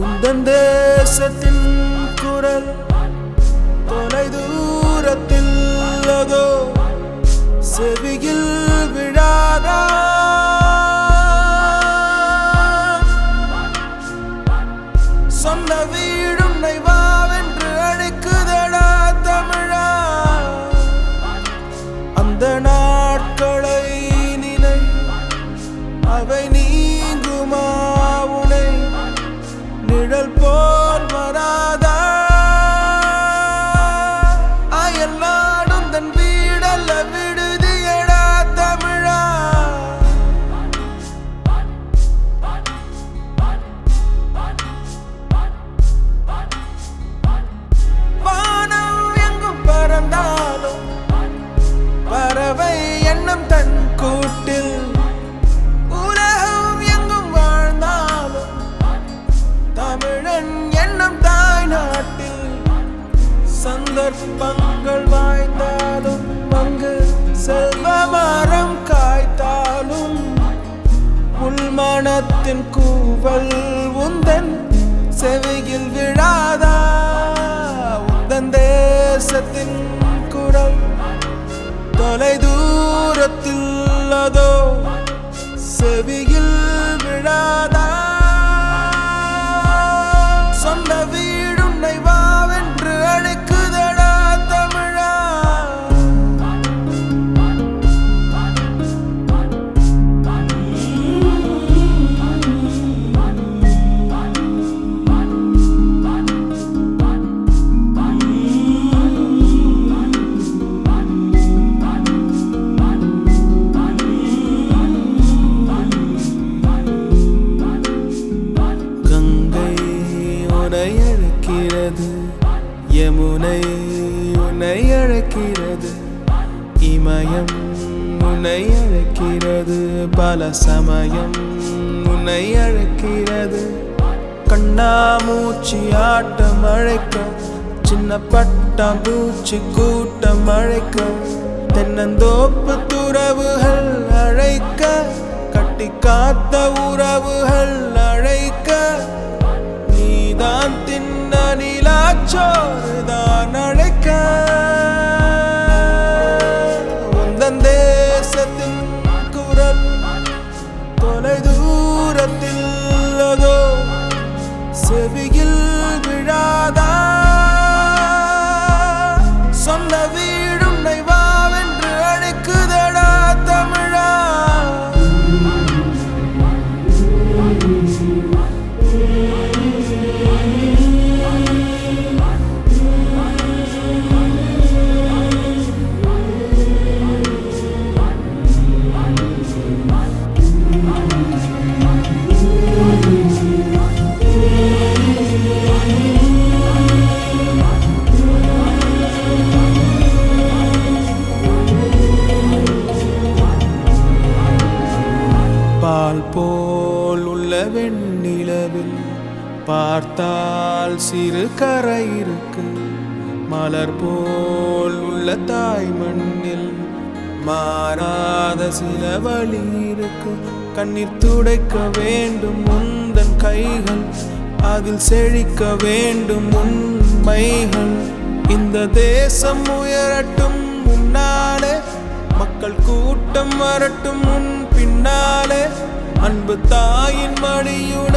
உந்தன் தேசத்தின் குரல் தொலை தூரத்தில் அதோ செவியில் விழாதா சொந்த வீடுன்னை வாவென்று அழைக்குதடா தமிழா அந்த நாட்களை நினை அவை நீங்குமா உனை நிழல் போல் வராதா அயல் நாடும் தன் வீடல்ல விடுதியடா தமிழா வானம் எங்கும் பறந்தாலும் பறவை எண்ணம் தன் கூட்டில் உலகம் எங்கும் வாழ்ந்தாலும் தமிழன் எண்ணம் தாய் நாட்டில் சந்தர்ப்பங்கள் வாய்ந்தாலும் அங்கு செல்வ மரம் காய்த்தாலும் உள்மனத்தின் கூவல் உந்தன் செவியில் விழாதா உந்தன் தேசத்தின் குரல் தொலை தூரத்தில் அதோ செவியில் விழாதா சொந்த வீடுன்னை வாவென்று அழைக்குதடா தமிழா கங்கை உனை அழைக்கிறது யமுனை உன்னை அழைக்கிறது இமயம் உன்னை அழைக்கிறது பல சமயம் உன்னை அழைக்கிறது கண்ணாமூச்சி ஆட்டம் அழைக்க சின்ன பட்டாம்பூச்சி கூட்டம் அழைக்க தென்னந்தோப்பு துறவுகள் அழைக்க கட்டி காத்த உறவுகள் அழைக்க நீதான் தின்ன நிலாச்சோறுதான் அழைக்க உந்தன் தேசத்தின் குரல் தொலை தூரத்தில் அதோ செவியில் விழாதா சொந்த வீடுன்னை வாவென்று அழைக்குதடா தமிழா பால் போல் உள்ள வெண்ணிலவில் பார்த்தால் சிறு கரை இருக்கு மலர் போல் உள்ள தாய் மண்ணில் மாறாத சில வழி இருக்கு கண்ணீர் துடைக்க வேண்டும் முந்தன் கைகள் அதில் செழிக்க வேண்டும் உண்மைகள் இந்த தேசம் உயரட்டும் முன்னாலே மக்கள் கூட்டம் வரட்டும் முன் பின்னாலே அன்பு தாயின் மடியுடன்